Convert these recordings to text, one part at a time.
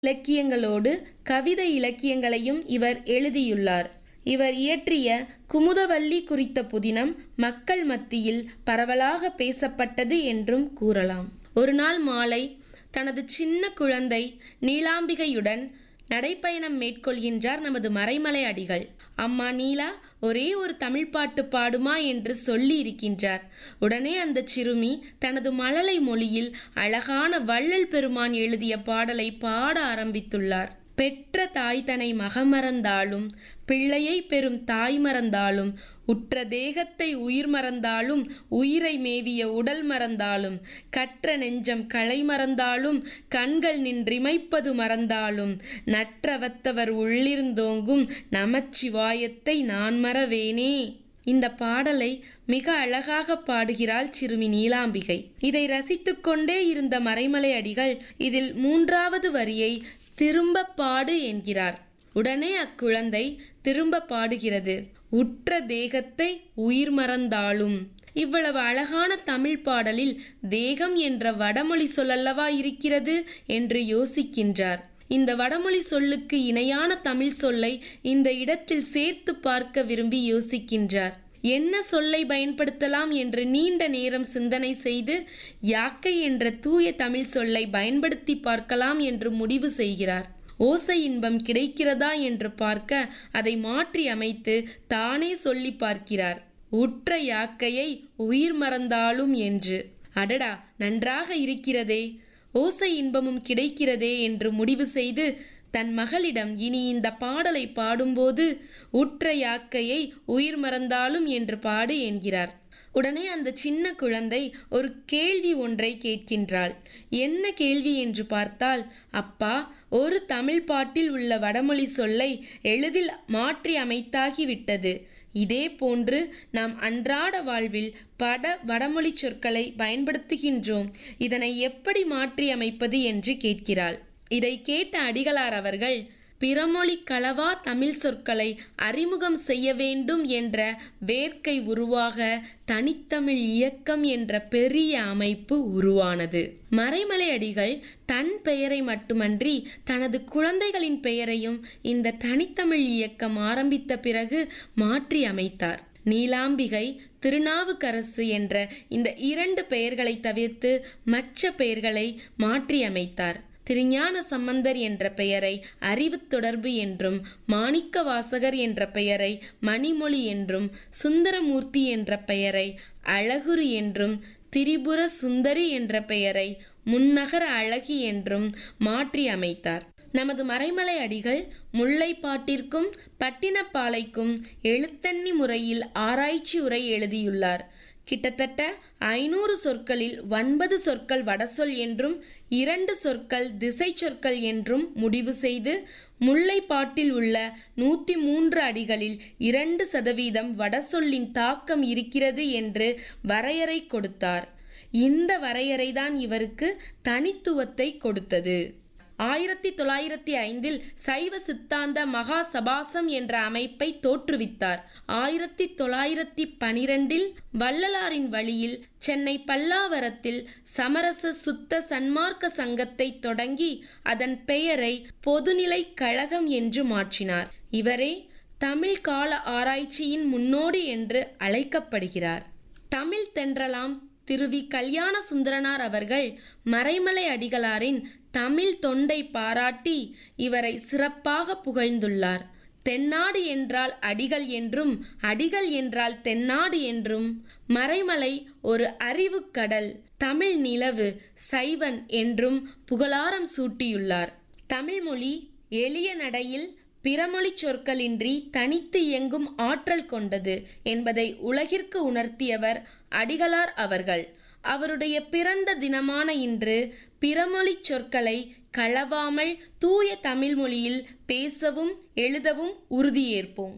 இலக்கியங்களோடு கவிதை இலக்கியங்களையும் இவர் எழுதியுள்ளார் இவர் இயற்றிய குமுதவல்லி குறித்த புதினம் மக்கள் மத்தியில் பரவலாக பேசப்பட்டது என்றும் கூறலாம் ஒரு நாள் மாலை தனது சின்ன குழந்தை நீலாம்பிகையுடன் நடைப்பயணம் மேற்கொள்கின்றார் நமது மறைமலை அடிகள் அம்மா நீலா ஒரே ஒரு தமிழ் பாட்டு பாடுமா என்று சொல்லி இருக்கின்றார் உடனே அந்த சிறுமி தனது மழலை மொழியில் அழகான வள்ளல் பெருமான் எழுதிய பாடலை பாட ஆரம்பித்துள்ளார் பெற்ற தாய் தனை மகமறந்தாலும் பிள்ளையை பெறும் தாய் மறந்தாலும் உற்ற தேகத்தை உயிர் மறந்தாலும் உயிரை மேவிய உடல் மறந்தாலும் கற்ற நெஞ்சம் களை மறந்தாலும் கண்கள் நின்றிமைப்பது மறந்தாலும் நற்றவத்தவர் உள்ளிருந்தோங்கும் நமச்சிவாயத்தை நான் மறவேனே இந்த பாடலை மிக அழகாக பாடுகிறாள் சிறுமி நீலாம்பிகை இதை ரசித்துக்கொண்டே இருந்த மறைமலை அடிகள் இதில் மூன்றாவது வரியை திரும்ப பாடு என்கிறார் உடனே அக்குழந்தை திரும்ப பாடுகிறது உற்ற தேகத்தை உயிர் மறந்தாலும் இவ்வளவு அழகான தமிழ் பாடலில் தேகம் என்ற வடமொழி சொல்லல்லவா இருக்கிறது என்று யோசிக்கின்றார் இந்த வடமொழி சொல்லுக்கு இணையான தமிழ் சொல்லை இந்த இடத்தில் சேர்த்து பார்க்க விரும்பி யோசிக்கின்றார் என்ன சொல்லை பயன்படுத்தலாம் என்று நீண்ட நேரம் சிந்தனை செய்து யாக்கை என்ற தூய தமிழ் சொல்லை பயன்படுத்தி பார்க்கலாம் என்று முடிவு செய்கிறார் ஓசை இன்பம் கிடைக்கிறதா என்று பார்க்க அதை மாற்றி அமைத்து தானே சொல்லி பார்க்கிறார் உற்ற யாக்கையை உயிர் மறந்தாலும் என்று அடடா நன்றாக இருக்கிறதே ஓசை இன்பமும் கிடைக்கிறதே என்று முடிவு செய்து தன் மகளிடம் இனி இந்த பாடலை பாடும்போது உற்ற யாக்கையை உயிர் மறந்தாலும் என்று பாடு என்கிறார் உடனே அந்த சின்ன குழந்தை ஒரு கேள்வி ஒன்றை கேட்கின்றாள் என்ன கேள்வி என்று பார்த்தால் அப்பா ஒரு தமிழ் பாட்டில் உள்ள வடமொழி சொல்லை எளிதில் மாற்றி அமைத்தாகிவிட்டது இதே போன்று நாம் அன்றாட வாழ்வில் பட வடமொழி சொற்களை பயன்படுத்துகின்றோம் இதனை எப்படி மாற்றி அமைப்பது என்று கேட்கிறாள் இதை கேட்ட அடிகளார் அவர்கள் பிறமொழி களவா தமிழ் சொற்களை அறிமுகம் செய்ய வேண்டும் என்ற வேர்க்கை உருவாக தனித்தமிழ் இயக்கம் என்ற பெரிய அமைப்பு உருவானது மறைமலை அடிகள் தன் பெயரை மட்டுமன்றி தனது குழந்தைகளின் பெயரையும் இந்த தனித்தமிழ் இயக்கம் ஆரம்பித்த பிறகு மாற்றி அமைத்தார் நீலாம்பிகை திருநாவுக்கரசு என்ற இந்த இரண்டு பெயர்களை தவிர்த்து மற்ற பெயர்களை மாற்றி அமைத்தார் திருஞான சம்பந்தர் என்ற பெயரை அறிவு தொடர்பு என்றும் மாணிக்க வாசகர் என்ற பெயரை மணிமொழி என்றும் சுந்தரமூர்த்தி என்ற பெயரை அழகுரு என்றும் திரிபுர சுந்தரி என்ற பெயரை முன்னகர அழகி என்றும் மாற்றி அமைத்தார் நமது மறைமலை அடிகள் முல்லைப்பாட்டிற்கும் பட்டினப்பாலைக்கும் எழுத்தண்ணி முறையில் ஆராய்ச்சி உரை எழுதியுள்ளார் கிட்டத்தட்ட ஐநூறு சொற்களில் ஒன்பது சொற்கள் வடசொல் என்றும் இரண்டு சொற்கள் திசை சொற்கள் என்றும் முடிவு செய்து முல்லைப்பாட்டில் உள்ள நூற்றி மூன்று அடிகளில் இரண்டு சதவீதம் வடசொல்லின் தாக்கம் இருக்கிறது என்று வரையறை கொடுத்தார் இந்த வரையறைதான் இவருக்கு தனித்துவத்தை கொடுத்தது ஆயிரத்தி தொள்ளாயிரத்தி ஐந்தில் சைவ சித்தாந்த மகா சபாசம் என்ற அமைப்பை தோற்றுவித்தார் ஆயிரத்தி தொள்ளாயிரத்தி பனிரெண்டில் வள்ளலாரின் வழியில் சென்னை பல்லாவரத்தில் சமரச சுத்த சன்மார்க்க சங்கத்தை தொடங்கி அதன் பெயரை பொதுநிலை கழகம் என்று மாற்றினார் இவரே தமிழ் கால ஆராய்ச்சியின் முன்னோடி என்று அழைக்கப்படுகிறார் தமிழ் தென்றலாம் திருவி கல்யாண சுந்தரனார் அவர்கள் மறைமலை அடிகளாரின் தமிழ் தொண்டை பாராட்டி இவரை சிறப்பாக புகழ்ந்துள்ளார் தென்னாடு என்றால் அடிகள் என்றும் அடிகள் என்றால் தென்னாடு என்றும் மறைமலை ஒரு அறிவு கடல் தமிழ் நிலவு சைவன் என்றும் புகழாரம் சூட்டியுள்ளார் தமிழ்மொழி எளிய நடையில் பிறமொழி சொற்களின்றி தனித்து இயங்கும் ஆற்றல் கொண்டது என்பதை உலகிற்கு உணர்த்தியவர் அடிகளார் அவர்கள் அவருடைய பிறந்த தினமான இன்று பிறமொழி சொற்களை களவாமல் தூய தமிழ் மொழியில் பேசவும் எழுதவும் உறுதியேற்போம்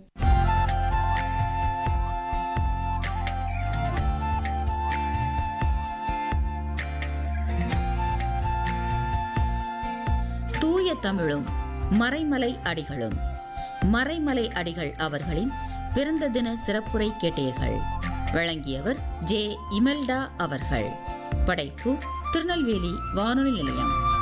தூய தமிழும் மறைமலை அடிகளும் மறைமலை அடிகள் அவர்களின் பிறந்த தின சிறப்புரை கேட்டீர்கள் வழங்கியவர் ஜே இமெல்டா அவர்கள் படைப்பு திருநெல்வேலி வானொலி நிலையம்